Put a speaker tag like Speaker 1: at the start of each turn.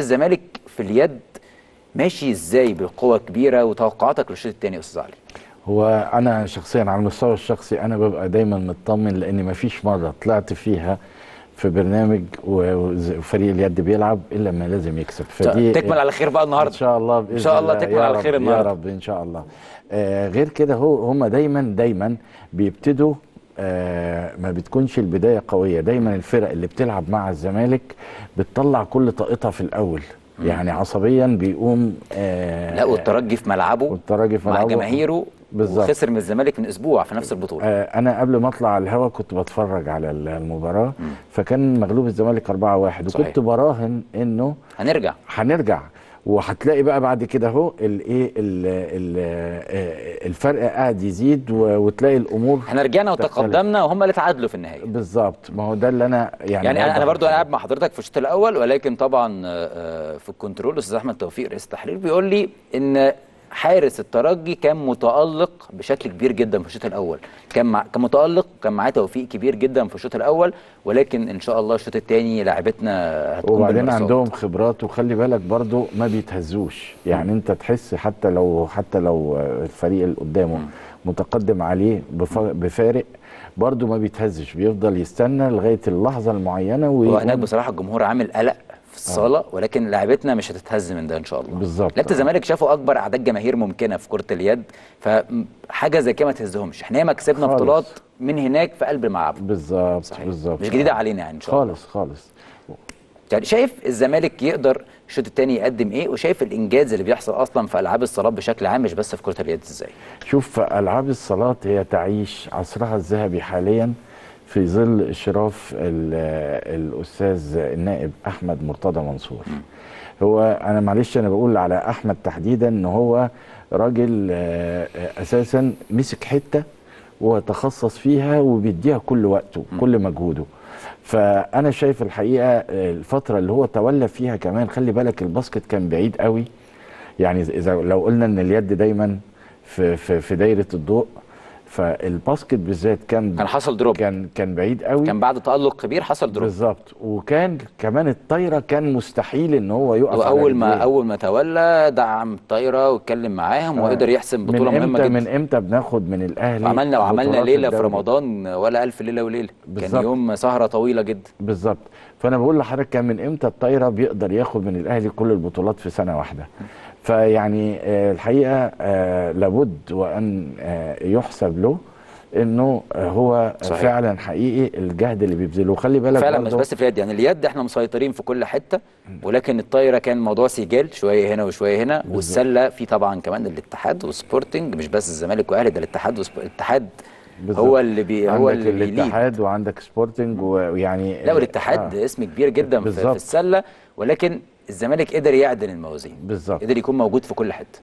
Speaker 1: الزمالك في اليد ماشي ازاي بقوه كبيره وتوقعاتك للشوط الثاني يا استاذ علي
Speaker 2: هو انا شخصيا على المستوى الشخصي انا ببقى دايما مطمن لان مفيش مره طلعت فيها في برنامج و- وز- وفريق اليد بيلعب الا لما لازم يكسب فدي
Speaker 1: تكمل على خير بقى النهارده
Speaker 2: ان شاء الله باذن
Speaker 1: ان شاء الله تكمل
Speaker 2: يا
Speaker 1: على
Speaker 2: رب-
Speaker 1: خير
Speaker 2: يا
Speaker 1: النهارده
Speaker 2: رب ان شاء الله آه غير كده هو هم دايما دايما بيبتدوا آه ما بتكونش البدايه قويه دايما الفرق اللي بتلعب مع الزمالك بتطلع كل طاقتها في الاول يعني عصبيا بيقوم آه
Speaker 1: لا والترجي في ملعبه
Speaker 2: والترجي في
Speaker 1: مع
Speaker 2: ملعبه.
Speaker 1: جماهيره
Speaker 2: بالظبط.
Speaker 1: وخسر من الزمالك من اسبوع في نفس البطوله
Speaker 2: آه، انا قبل ما اطلع على الهوا كنت بتفرج على ال- المباراه فكان مغلوب الزمالك 4-1
Speaker 1: صحيح.
Speaker 2: وكنت براهن انه
Speaker 1: هنرجع
Speaker 2: هنرجع وهتلاقي بقى بعد كده اهو الايه ال- ال- آه، الفرق قاعد يزيد و- وتلاقي الامور
Speaker 1: احنا رجعنا
Speaker 2: تختلف.
Speaker 1: وتقدمنا وهم اللي تعادلوا في النهايه
Speaker 2: بالظبط ما هو ده اللي انا يعني
Speaker 1: يعني انا انا
Speaker 2: بوضح
Speaker 1: برضو انا قاعد مع حضرتك في الشوط الاول ولكن طبعا آه، آه، في الكنترول الاستاذ احمد توفيق رئيس التحرير بيقول لي ان حارس الترجي كان متالق بشكل كبير جدا في الشوط الاول كان مع كان متالق كان معاه توفيق كبير جدا في الشوط الاول ولكن ان شاء الله الشوط الثاني لاعبتنا هتكون
Speaker 2: وبعدين
Speaker 1: بالمرصاد.
Speaker 2: عندهم خبرات وخلي بالك برضو ما بيتهزوش يعني انت تحس حتى لو حتى لو الفريق اللي قدامه متقدم عليه بف- بفارق برضو ما بيتهزش بيفضل يستنى لغايه اللحظه المعينه
Speaker 1: هو هناك
Speaker 2: ويقوم
Speaker 1: بصراحه الجمهور عامل قلق في الصاله ولكن لعبتنا مش هتتهز من ده ان شاء الله
Speaker 2: بالظبط.
Speaker 1: لعبه الزمالك شافوا اكبر اعداد جماهير ممكنه في كره اليد فحاجه زي كده ما تهزهمش احنا ياما كسبنا
Speaker 2: خالص.
Speaker 1: بطولات من هناك في قلب الملعب
Speaker 2: بالظبط
Speaker 1: صحيح.
Speaker 2: بالظبط
Speaker 1: مش جديده علينا يعني ان شاء الله
Speaker 2: خالص خالص
Speaker 1: يعني شايف الزمالك يقدر الشوط الثاني يقدم ايه وشايف الانجاز اللي بيحصل اصلا في العاب الصالات بشكل عام مش بس في كره اليد ازاي
Speaker 2: شوف العاب الصالات هي تعيش عصرها الذهبي حاليا في ظل اشراف ال- الاستاذ النائب احمد مرتضى منصور هو انا معلش انا بقول على احمد تحديدا ان هو راجل آه، آه، اساسا مسك حته وتخصص فيها وبيديها كل وقته كل مجهوده فانا شايف الحقيقه آه، الفتره اللي هو تولى فيها كمان خلي بالك الباسكت كان بعيد قوي يعني اذا لو قلنا ان اليد دايما في في في دايره الضوء فالباسكت بالذات كان
Speaker 1: كان حصل دروب
Speaker 2: كان كان بعيد قوي
Speaker 1: كان بعد تالق كبير حصل دروب
Speaker 2: بالظبط وكان كمان الطايره كان مستحيل ان هو يقف على
Speaker 1: واول ما
Speaker 2: رجليه.
Speaker 1: اول ما تولى دعم الطايره واتكلم معاهم
Speaker 2: آه.
Speaker 1: وقدر يحسم بطوله
Speaker 2: من
Speaker 1: مهمه
Speaker 2: امتى
Speaker 1: جدا
Speaker 2: من امتى بناخد من الاهلي
Speaker 1: وعملنا وعملنا
Speaker 2: بطولات
Speaker 1: ليله في
Speaker 2: الدوري؟
Speaker 1: رمضان ولا الف ليله وليله كان
Speaker 2: بالظبط.
Speaker 1: يوم سهره طويله جدا
Speaker 2: بالظبط فانا بقول لحضرتك كان من امتى الطايره بيقدر ياخد من الاهلي كل البطولات في سنه واحده فيعني آه، الحقيقه آه، لابد وان آه، يحسب له انه آه، هو
Speaker 1: صحيح.
Speaker 2: فعلا حقيقي الجهد اللي بيبذله خلي بالك
Speaker 1: فعلا مش
Speaker 2: برضه
Speaker 1: بس في اليد يعني اليد احنا مسيطرين في كل حته ولكن الطايره كان موضوع سجال شويه هنا وشويه هنا والسله في طبعا كمان الاتحاد وسبورتنج مش بس الزمالك واهلي ده الاتحاد وسب... الاتحاد
Speaker 2: بالظبط.
Speaker 1: هو اللي بي هو
Speaker 2: عندك
Speaker 1: اللي بيليد
Speaker 2: الاتحاد وعندك سبورتنج ويعني
Speaker 1: لا والاتحاد
Speaker 2: آه.
Speaker 1: اسم كبير جدا في, في
Speaker 2: بالظبط.
Speaker 1: السله ولكن الزمالك قدر يعدل الموازين
Speaker 2: بالظبط
Speaker 1: قدر يكون موجود في كل حته